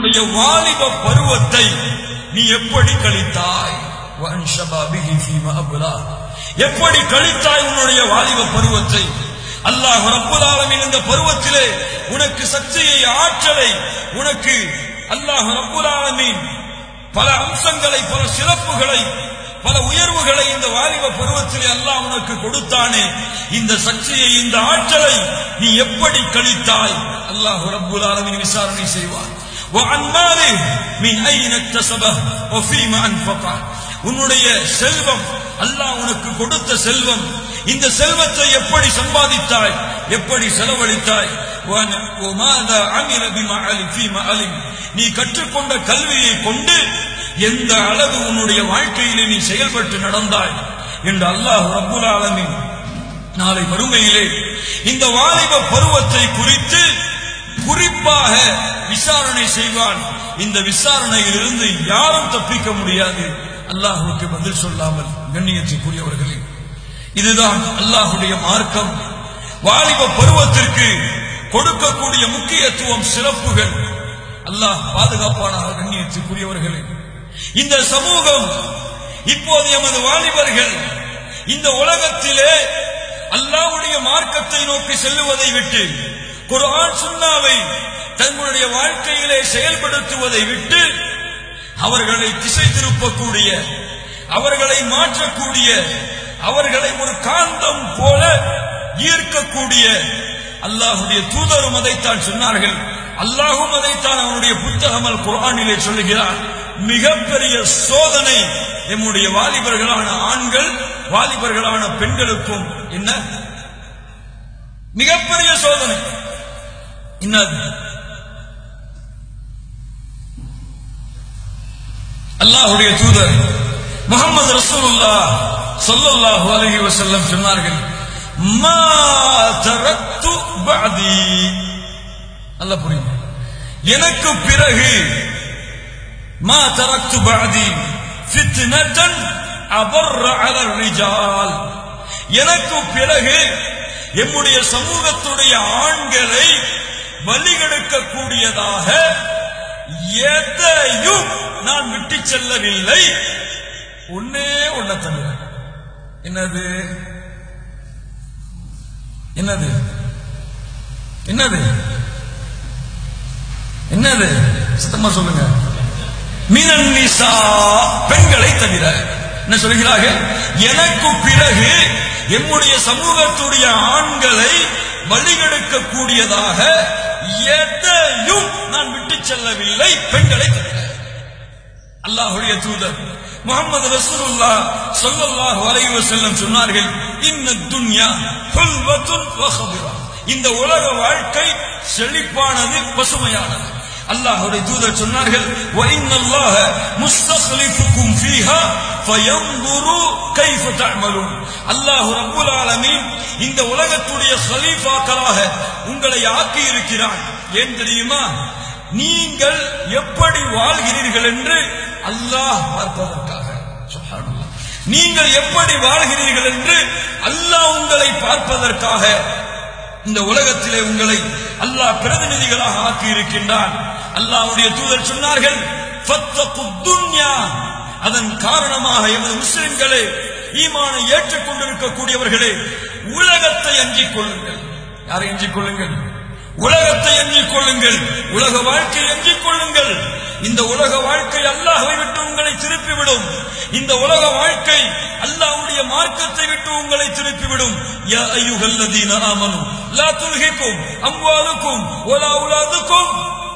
உன்னுடைய வாலிப பருவத்தை நீ எப்படி கழித்தாய் وَعَنْ شَبَابِهِ فِيمَا أَبْلَى. எப்படி கழித்தாய் உன்னுடைய வாலிப பருவத்தை அல்லாஹ் ரப்புல் ஆலமீன் இந்த பருவத்திலே உனக்கு சக்தியை ஆற்றலை உனக்கு அல்லாஹ் ரப்புல் ஆலமீன் பல அம்சங்களை பல சிறப்புகளை பல உயர்வுகளை இந்த வாலிப பருவத்திலே அல்லாஹ் உனக்கு கொடுத்தானே இந்த சக்தியை இந்த ஆற்றலை நீ எப்படி கழித்தாய் அல்லாஹ் ரப்புல் ஆலமீன் விசாரணை செய்வார் وعن ماله من أين اكتسبه وفيما أنفقه உன்னுடைய செல்வம் அல்லாஹ் உனக்கு கொடுத்த செல்வம் இந்த செல்வத்தை எப்படி சம்பாதித்தாய் எப்படி செலவழித்தாய் وَأَنَا- وَمَاذَا عَمِلَ بِمَا عَلِمْ فِيمَا عَلِمْ நீ கற்றுக்கொண்ட கல்வியை கொண்டு எந்த அளவு உன்னுடைய வாழ்க்கையிலே நீ செயல்பட்டு நடந்தாய் என்று அல்லாஹ் ரப்புல் ஆலமீன் நாளை மறுமையிலே இந்த வாலிப பருவத்தை குறித்து குறிப்பாக விசாரணை செய்வான் இந்த விசாரணையிலிருந்து யாரும் தப்பிக்க முடியாது அல்லாஹுக்கு பதில் சொல்லாமல் கண்ணியத்துக்குரியவர்களே இதுதான் அல்லாஹுடைய மார்க்கம் வாலிப பருவத்திற்கு கொடுக்கக்கூடிய முக்கியத்துவம் சிறப்புகள் அல்லாஹ் பாதுகாப்பானாக கண்ணியத்துக்குரியவர்களே இந்த சமூகம் இப்போது எமது வாலிபர்கள் இந்த உலகத்திலே அல்லாஹ்வுடைய மார்க்கத்தை நோக்கி செல்லுவதை விட்டு குர்ஆன் சுன்னாவை தங்களுடைய வாழ்க்கையிலே செயல்படுத்துவதை விட்டு அவர்களை திசை திருப்பக்கூடிய அவர்களை மாற்றக்கூடிய அவர்களை ஒரு காந்தம் போல ஈர்க்கக்கூடிய அல்லாஹுடைய தூதரும் அதைத்தான் சொன்னார்கள் அல்லாஹும் அதைத்தான் அவனுடைய புத்தகம் அல் குர்ஆனிலே சொல்லுகிறார் மிகப்பெரிய சோதனை எம்முடைய வாலிபர்களான ஆண்கள் வாலிபர்களான பெண்களுக்கும் என்ன மிகப்பெரிய சோதனை என்னது அல்லாஹுடைய தூதர் முகமது ரசூலுல்லா ஸல்லல்லாஹு அலைஹி வஸல்லம் சொன்னார்கள் மா தரக்து பஅதி அல்லாஹ் புரியுது எனக்கு பிறகு மா தரக்து பஅதி ஃபித்னதன் அபர்ர அல ரிஜால் எனக்கு பிறகு எம்முடைய சமூகத்துடைய ஆண்களை வழிகெடுக்கக்கூடியதாக எதையும் நான் விட்டு செல்லவில்லை ஒன்னே ஒன்ன தவிர என்னது என்னது என்னது என்னது சத்தமா சொல்லுங்க மீனன் நிசா பெண்களை தவிர என்ன சொல்கிறார்கள் எனக்கு பிறகு எம்முடைய சமூகத்துடைய ஆண்களை வழிகெடுக்கக்கூடியதாக எதையும் நான் விட்டு செல்லவில்லை பெண்களை தவிர அல்லாஹுடைய தூதர் முகமது ரசூலுல்லா ஸல்லல்லாஹு அலைஹி வஸல்லம் சொன்னார்கள் இன்ன துன்யா ஹுல்வத்துன் வ ஹபிரா இந்த உலக வாழ்க்கை செழிப்பானது பசுமையானது அல்லாஹ்வுடைய தூதர் சொன்னார்கள் வ இன்னல்லாஹ முஸ்தக்லிஃபுக்கும் ஃபீஹா ஃபயன்துரு கைஃப தஅமலூன் அல்லாஹ் ரப்புல் ஆலமீன் இந்த உலகத்துடைய ஹலீஃபாக்களாக உங்களை ஆக்கி இருக்கிறான் ஏன் தெரியுமா நீங்கள் எப்படி வாழ்கிறீர்கள் என்று அல்லாஹ் பார்ப்பதற்காக சுப்ஹானல்லாஹ். நீங்கள் எப்படி வாழ்கிறீர்கள் என்று அல்லாஹ் உங்களை பார்ப்பதற்காக இந்த உலகத்திலே உங்களை அல்லாஹ் பிரதிநிதிகளாக ஆக்கி இருக்கின்றான் அல்லாஹ்வுடைய தூதர் சொன்னார்கள் "ஃபத்தகுத் துன்யா." அதன் காரணமாக எமது முஸ்லிம்களே ஈமானை ஏற்றுக்கொண்டிருக்கக்கூடியவர்களே உலகத்தை அஞ்சிக் கொள்ளுங்கள் யாரை அஞ்சிக் கொள்ளுங்கள் உலகத்தை எண்ணிக் கொள்ளுங்கள் உலக வாழ்க்கையை எண்ணிக் கொள்ளுங்கள் இந்த உலக வாழ்க்கை அல்லாஹ்வை விட்டு உங்களை திருப்பிவிடும் இந்த உலக வாழ்க்கை அல்லாஹ்வுடைய மார்க்கத்தை விட்டு உங்களை திருப்பிவிடும் யா அய்யுஹல்லதீன ஆமனு லா துல்ஹிக்கும் அம்வாலுக்கும் வலா அவுலாதுக்கும்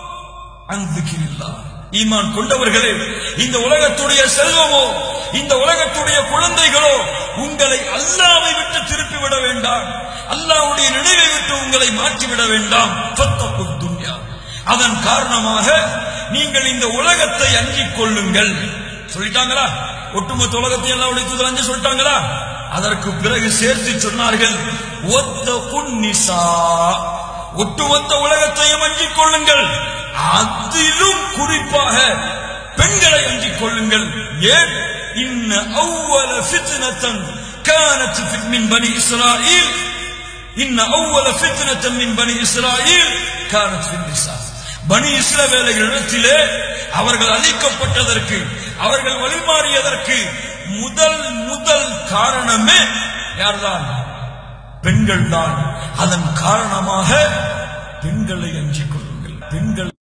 அன் திக்ரில்லாஹ் ஈமான் கொண்டவர்களே இந்த உலகத்துடைய செல்வமோ இந்த உலகத்துடைய குழந்தைகளோ உங்களை அல்லாவை விட்டு திருப்பி விட வேண்டாம் அல்லாவுடைய நினைவை விட்டு உங்களை மாற்றிவிட வேண்டாம் ஃபத்தகுத் துன்யா அதன் காரணமாக நீங்கள் இந்த உலகத்தை அஞ்சிக் கொள்ளுங்கள் சொல்லிட்டாங்களா ஒட்டுமொத்த உலகத்தை அல்லாவுடைய தூதர் அஞ்சு சொல்லிட்டாங்களா அதற்கு பிறகு சேர்த்து சொன்னார்கள் ஒத்த புன்னிசா ஒட்டுமொத்த உலகத்தையும் அஞ்சிக் கொள்ளுங்கள் அதிலும் குறிப்பாக பெண்களை அஞ்சிக் கொள்ளுங்கள் ஏன் இன்ன அவ்வள ஃபித்னத்தன் كانت في- من بني إسرائيل إن أول فتنة من بني إسرائيل كانت في النساء பனி இஸ்ரவேலர்களிடத்திலே அவர்கள் அழிக்கப்பட்டதற்கு அவர்கள் வழிமாறியதற்கு முதல் முதல் காரணமே யார்தான் பெண்கள் தான் அதன் காரணமாக பெண்களை அஞ்சிக் கொள்ளுங்கள் பெண்கள்